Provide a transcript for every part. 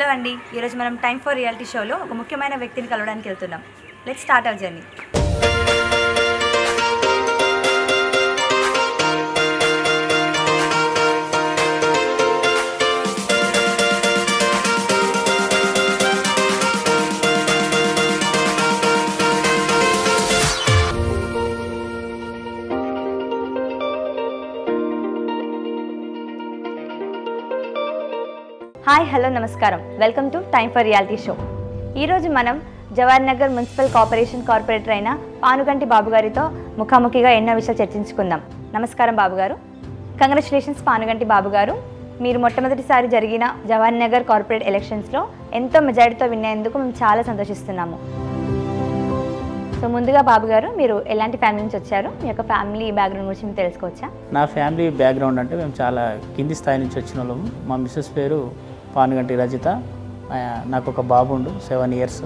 అండి ఈరోజు మనం టైమ్ ఫర్ రియాలిటీ షోలో ఒక ముఖ్యమైన వ్యక్తిని కలవడానికి వెళ్తున్నాం let start our journey hi hello నమస్కారం welcome to time for reality show ఈరోజు మనం Jawahar Nagar municipal corporation corporator అయిన పానుగంటి బాబు గారితో ముఖాముఖిగా ఎన్నో విషయాలు చర్చించుకుందాం నమస్కారం బాబు గారు కంగ్రాచులేషన్స్ పానుగంటి బాబు గారు మీరు మొట్టమొదటిసారి జరిగిన జవహర్ నగర్ కార్పొరేట్ ఎలక్షన్స్లో ఎంతో మెజారిటీతో విన్నేందుకు మేము చాలా సంతోషిస్తున్నాము సో ముందుగా బాబు గారు మీరు ఎలాంటి ఫ్యామిలీ నుంచి వచ్చారు మీ యొక్క ఫ్యామిలీ బ్యాక్గ్రౌండ్ గురించి మేము తెలుసుకోవచ్చా నా ఫ్యామిలీ బ్యాక్గ్రౌండ్ అంటే మేము చాలా కింది స్థాయి నుంచి వచ్చిన వాళ్ళము మా మిస్సెస్ పేరు పానుగంటి రజిత ఆ, నాకు ఒక బాబుండు seven years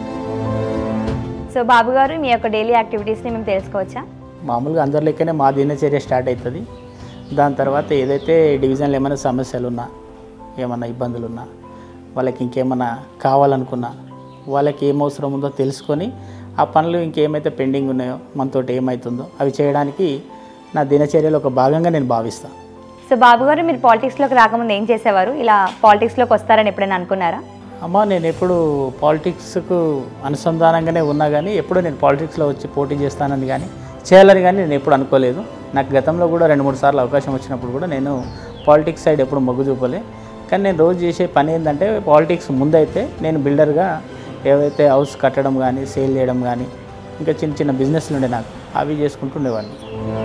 so Babu garu మీ యొక్క డైలీ యాక్టివిటీస్ని మేము తెలుసుకోవచ్చా మామూలుగా అందరి లెక్కనే మా దినచర్య స్టార్ట్ అవుతుంది దాని తర్వాత ఏదైతే డివిజన్లో ఏమైనా సమస్యలు ఉన్నా ఏమన్నా ఇబ్బందులు ఉన్నా వాళ్ళకి ఇంకేమన్నా కావాలనుకున్నా వాళ్ళకి ఏం అవసరం ఉందో తెలుసుకొని ఆ పనులు ఇంకేమైతే పెండింగ్ ఉన్నాయో మనతోటి ఏమవుతుందో అవి చేయడానికి నా దినచర్యలో ఒక భాగంగా నేను భావిస్తాను సో బాబు గారు మీరు పాలిటిక్స్లోకి రాకముందు ఏం చేసేవారు ఇలా పాలిటిక్స్లోకి వస్తారని ఎప్పుడైనా అనుకున్నారా అమ్మ నేను ఎప్పుడు పాలిటిక్స్కు అనుసంధానంగానే ఉన్నా కానీ ఎప్పుడు నేను పాలిటిక్స్లో వచ్చి పోటీ చేస్తానని కానీ చేయాలని కానీ నేను ఎప్పుడు అనుకోలేదు నాకు గతంలో కూడా రెండు మూడు సార్లు అవకాశం వచ్చినప్పుడు కూడా నేను పాలిటిక్స్ సైడ్ ఎప్పుడు మొగ్గు చూపలే కానీ నేను రోజు చేసే పని ఏంటంటే పాలిటిక్స్ ముందైతే నేను బిల్డర్గా ఏవైతే హౌస్ కట్టడం కానీ సేల్ చేయడం కానీ ఇంకా చిన్న చిన్న బిజినెస్లు ఉండే నాకు అవి చేసుకుంటూ ఉండేవాడిని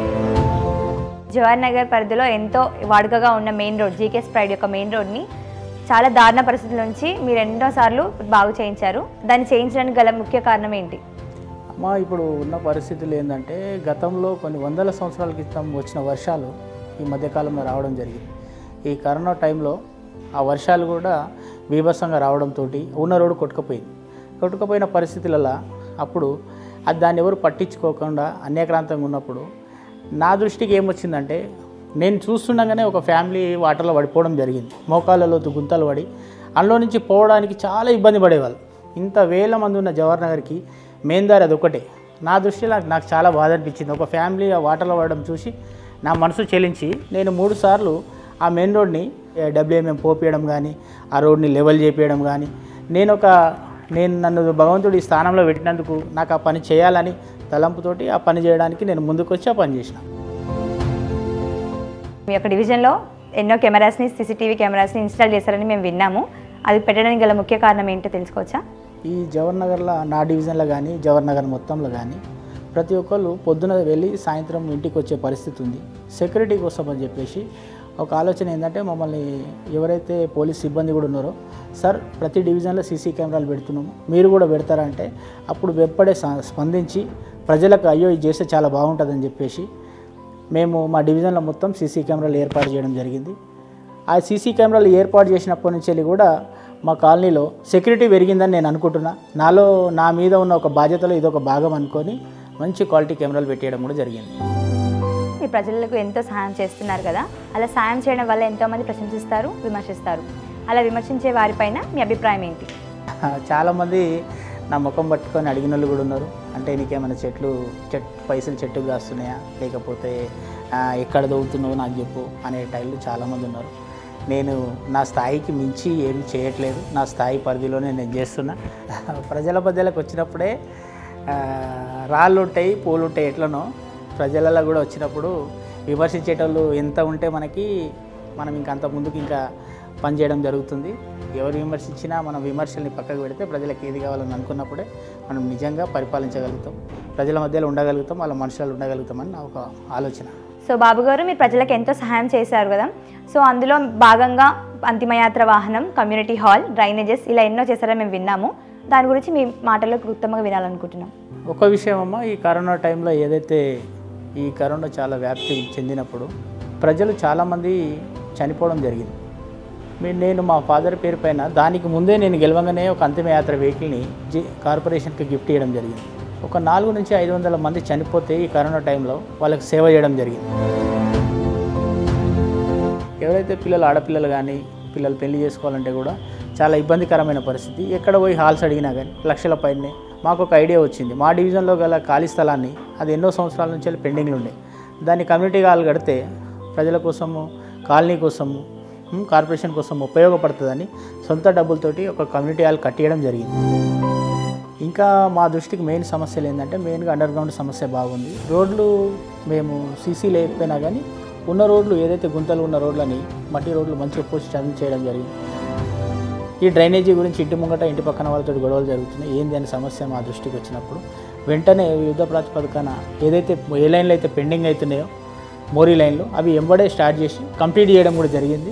జవహర్ నగర్ పరిధిలో ఎంతో వాడుకగా ఉన్న మెయిన్ రోడ్ జీకేఎస్ ప్రైడ్ యొక్క మెయిన్ రోడ్ని చాలా దారుణ పరిస్థితుల నుంచి మీరు ఎన్నోసార్లు బాగు చేయించారు దాన్ని చేయించడానికి గల ముఖ్య కారణం ఏంటి అమ్మ ఇప్పుడు ఉన్న పరిస్థితులు ఏంటంటే గతంలో కొన్ని వందల సంవత్సరాల క్రితం వచ్చిన వర్షాలు ఈ మధ్యకాలంలో రావడం జరిగింది ఈ కరోనా టైంలో ఆ వర్షాలు కూడా బీభత్సంగా రావడంతో ఉన్న రోడ్డు కొట్టుకుపోయింది కొట్టుకుపోయిన పరిస్థితులలో అప్పుడు అది దాన్ని ఎవరు పట్టించుకోకుండా అన్యక్రాంతంగా ఉన్నప్పుడు నా దృష్టికి ఏమొచ్చిందంటే నేను చూస్తుండగానే ఒక ఫ్యామిలీ వాటర్లో పడిపోవడం జరిగింది మోకాళ్ళలో గుంతలు పడి అందులో నుంచి పోవడానికి చాలా ఇబ్బంది పడేవాళ్ళు ఇంత వేల మంది ఉన్న జవహర్ నగర్కి మెయిన్ దారి అది ఒకటే నా దృష్టిలో నాకు నాకు చాలా బాధ అనిపించింది ఒక ఫ్యామిలీ ఆ వాటర్లో పడడం చూసి నా మనసు చెలించి నేను మూడు సార్లు ఆ మెయిన్ రోడ్ని డబ్ల్యూఎంఎం పోపేయడం కానీ ఆ రోడ్ని లెవెల్ చేపించడం కానీ నేను ఒక నేను నన్ను భగవంతుడు ఈ స్థానంలో పెట్టినందుకు నాకు ఆ పని చేయాలని తలంపుతోటి ఆ పని చేయడానికి నేను ముందుకొచ్చి ఆ పని చేసిన మీ యొక్క డివిజన్లో ఎన్నో కెమెరాస్ని సీసీటీవీ కెమెరాస్ని ఇన్స్టాల్ చేశారని మేము విన్నాము అది పెట్టడానికి గల ముఖ్య కారణం ఏంటో తెలుసుకోవచ్చా ఈ జవహర్ నగర్లో నా డివిజన్లో కానీ జవహర్ నగర్ మొత్తంలో కానీ ప్రతి ఒక్కళ్ళు పొద్దున వెళ్ళి సాయంత్రం ఇంటికి వచ్చే పరిస్థితి ఉంది సెక్యూరిటీ కోసం అని చెప్పేసి ఒక ఆలోచన ఏంటంటే మమ్మల్ని ఎవరైతే పోలీస్ సిబ్బంది కూడా ఉన్నారో సార్ ప్రతి డివిజన్లో సీసీ కెమెరాలు పెడుతున్నాము మీరు కూడా పెడతారంటే అప్పుడు వెంపడే స- స్పందించి ప్రజలకు అయ్యో ఇది చేస్తే చాలా బాగుంటుందని చెప్పేసి మేము మా డివిజన్లో మొత్తం సీసీ కెమెరాలు ఏర్పాటు చేయడం జరిగింది ఆ సీసీ కెమెరాలు ఏర్పాటు చేసినప్పటి నుంచి వెళ్ళి కూడా మా కాలనీలో సెక్యూరిటీ పెరిగిందని నేను అనుకుంటున్నా నాలో నా మీద ఉన్న ఒక బాధ్యతలో ఇది ఒక భాగం అనుకొని మంచి క్వాలిటీ కెమెరాలు పెట్టేయడం కూడా జరిగింది మీ ప్రజలకు ఎంతో సహాయం చేస్తున్నారు కదా అలా సాయం చేయడం వల్ల ఎంతోమంది ప్రశంసిస్తారు విమర్శిస్తారు అలా విమర్శించే వారిపైన మీ అభిప్రాయం ఏంటి చాలామంది నా ముఖం పట్టుకొని అడిగిన వాళ్ళు కూడా ఉన్నారు అంటే నీకేమైనా చెట్లు చెట్ పైసలు చెట్టుకు కాస్తున్నాయా లేకపోతే ఆ, ఎక్కడ దవ్వుతున్నావు నాకు చెప్పు అనే టైంలో చాలామంది ఉన్నారు నేను నా స్థాయికి మించి ఏమి చేయట్లేదు నా స్థాయి పరిధిలోనే నేను చేస్తున్నా ప్రజల మధ్యలోకి వచ్చినప్పుడే ఆ, రాళ్ళు ఉంటాయి పూలు ఉంటాయి ఎట్లనో ప్రజలలో కూడా వచ్చినప్పుడు విమర్శించేటోళ్ళు ఎంత ఉంటే మనకి మనం ఇంకా అంత ముందుకు ఇంకా పనిచేయడం జరుగుతుంది ఎవరు విమర్శించినా మనం విమర్శల్ని పక్కకు పెడితే ప్రజలకు ఏది కావాలని అనుకున్నప్పుడే మనం నిజంగా పరిపాలించగలుగుతాం ప్రజల మధ్యలో ఉండగలుగుతాం వాళ్ళ మనుషులు ఉండగలుగుతామని నా ఒక ఆలోచన సో బాబు గారు మీరు ప్రజలకు ఎంతో సహాయం చేశారు కదా సో అందులో భాగంగా అంతిమయాత్ర వాహనం కమ్యూనిటీ హాల్ డ్రైనేజెస్ ఇలా ఎన్నో చేశారని మేము విన్నాము దాని గురించి మీ మాటల్లో ఉత్తమంగా వినాలనుకుంటున్నాం ఒక విషయం అమ్మ ఈ కరోనా టైంలో ఏదైతే ఈ కరోనా చాలా వ్యాప్తి చెందినప్పుడు ప్రజలు చాలామంది చనిపోవడం జరిగింది మీ నేను మా ఫాదర్ పేరు పైన దానికి ముందే నేను గెలవంగానే ఒక అంతిమయాత్ర వెహికల్ని జి కార్పొరేషన్కి గిఫ్ట్ చేయడం జరిగింది ఒక నాలుగు నుంచి ఐదు వందల మంది చనిపోతే ఈ కరోనా టైంలో వాళ్ళకి సేవ చేయడం జరిగింది ఎవరైతే పిల్లలు ఆడపిల్లలు కానీ పిల్లలు పెళ్లి చేసుకోవాలంటే కూడా చాలా ఇబ్బందికరమైన పరిస్థితి ఎక్కడ పోయి హాల్స్ అడిగినా కానీ లక్షల పైనే మాకు ఒక ఐడియా వచ్చింది మా డివిజన్లో గల ఖాళీ స్థలాన్ని అది ఎన్నో సంవత్సరాల నుంచి వెళ్ళి పెండింగ్లు ఉండే దాన్ని కమ్యూనిటీ హాల్ కడితే ప్రజల కోసము కాలనీ కోసము ఉమ్, కార్పొరేషన్ కోసం ఉపయోగపడుతుందని సొంత డబ్బులతోటి ఒక కమ్యూనిటీ హాల్ కట్టియడం జరిగింది ఇంకా మా దృష్టికి మెయిన్ సమస్యలు ఏంటంటే మెయిన్గా అండర్ గ్రౌండ్ సమస్య బాగుంది రోడ్లు మేము సీసీ లేకపోయినా కానీ ఉన్న రోడ్లు ఏదైతే గుంతలు ఉన్న రోడ్లని మట్టి రోడ్లు మంచిగా పోసి చదువు చేయడం జరిగింది ఈ డ్రైనేజీ గురించి ఇంటి ముంగట ఇంటి పక్కన వాళ్ళతో గొడవలు జరుగుతున్నాయి ఏంది అనే సమస్య మా దృష్టికి వచ్చినప్పుడు వెంటనే యుద్ధ ప్రాతిపదికన ఏదైతే ఏ లైన్లు అయితే పెండింగ్ అవుతున్నాయో మోరీ లైన్లు అవి ఎంబడే స్టార్ట్ చేసి కంప్లీట్ చేయడం కూడా జరిగింది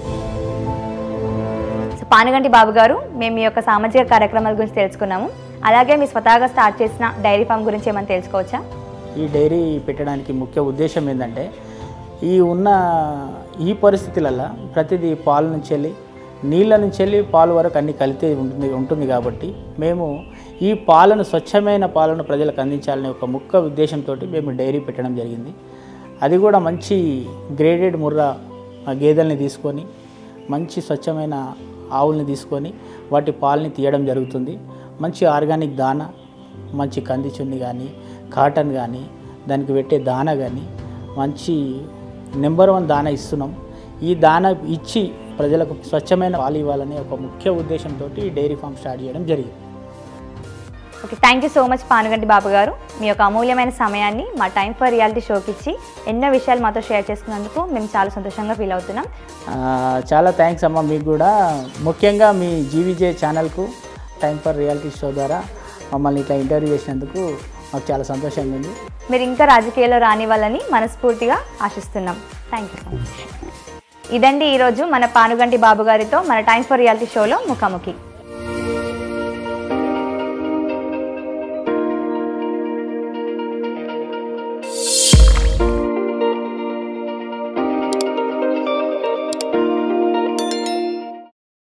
సో పానుగంటి బాబు గారు మేము మీ యొక్క సామాజిక కార్యక్రమాల గురించి తెలుసుకున్నాము అలాగే మీ స్వతహాగా స్టార్ట్ చేసిన డైరీ ఫామ్ గురించి ఏమైనా తెలుసుకోవచ్చా ఈ డైరీ పెట్టడానికి ముఖ్య ఉద్దేశం ఏంటంటే ఈ ఉన్న ఈ పరిస్థితులలో ప్రతిదీ పాలు నుంచి వెళ్ళి నీళ్ళ నుంచి వెళ్ళి పాలు వరకు అన్ని కలితే ఉంటుంది ఉంటుంది కాబట్టి మేము ఈ పాలను స్వచ్ఛమైన పాలను ప్రజలకు అందించాలనే ఒక ముఖ్య ఉద్దేశంతో మేము డైరీ పెట్టడం జరిగింది అది కూడా మంచి గ్రేడెడ్ ముర్రా ఆ గేదెల్ని తీసుకొని మంచి స్వచ్ఛమైన ఆవుల్ని తీసుకొని వాటి పాలని తీయడం జరుగుతుంది మంచి ఆర్గానిక్ దాన మంచి కంది చున్ని కానీ కాటన్ కానీ దానికి పెట్టే దాన కానీ మంచి నెంబర్ వన్ దాన ఇస్తున్నాం ఈ దాన ఇచ్చి ప్రజలకు స్వచ్ఛమైన పాలు ఇవ్వాలనే ఒక ముఖ్య ఉద్దేశంతో ఈ డైరీ ఫామ్ స్టార్ట్ చేయడం జరిగింది okay thank you so much Panuganti Babu garu మీ యొక్క అమూల్యమైన సమయాన్ని మా టైం ఫర్ రియాలిటీ షోకి ఇచ్చి ఎన్నో విషయాలు మాతో షేర్ చేసుకున్నందుకు మేము చాలా సంతోషంగా ఫీల్ అవుతున్నాం ఆ, చాలా థ్యాంక్స్ అమ్మ మీకు కూడా ముఖ్యంగా మీ జీవీజే ఛానల్కు టైం ఫర్ రియాలిటీ షో ద్వారా మమ్మల్ని ఇట్లా ఇంటర్వ్యూ చేసినందుకు మాకు చాలా సంతోషంగా ఉంది మీరు ఇంకా రాజకీయాల్లో రానివ్వాలని మనస్ఫూర్తిగా ఆశిస్తున్నాం థ్యాంక్ యూ సో మచ్ ఇదండి ఈరోజు మన పానుగంటి బాబు గారితో మన టైం ఫర్ రియాలిటీ షోలో ముఖాముఖి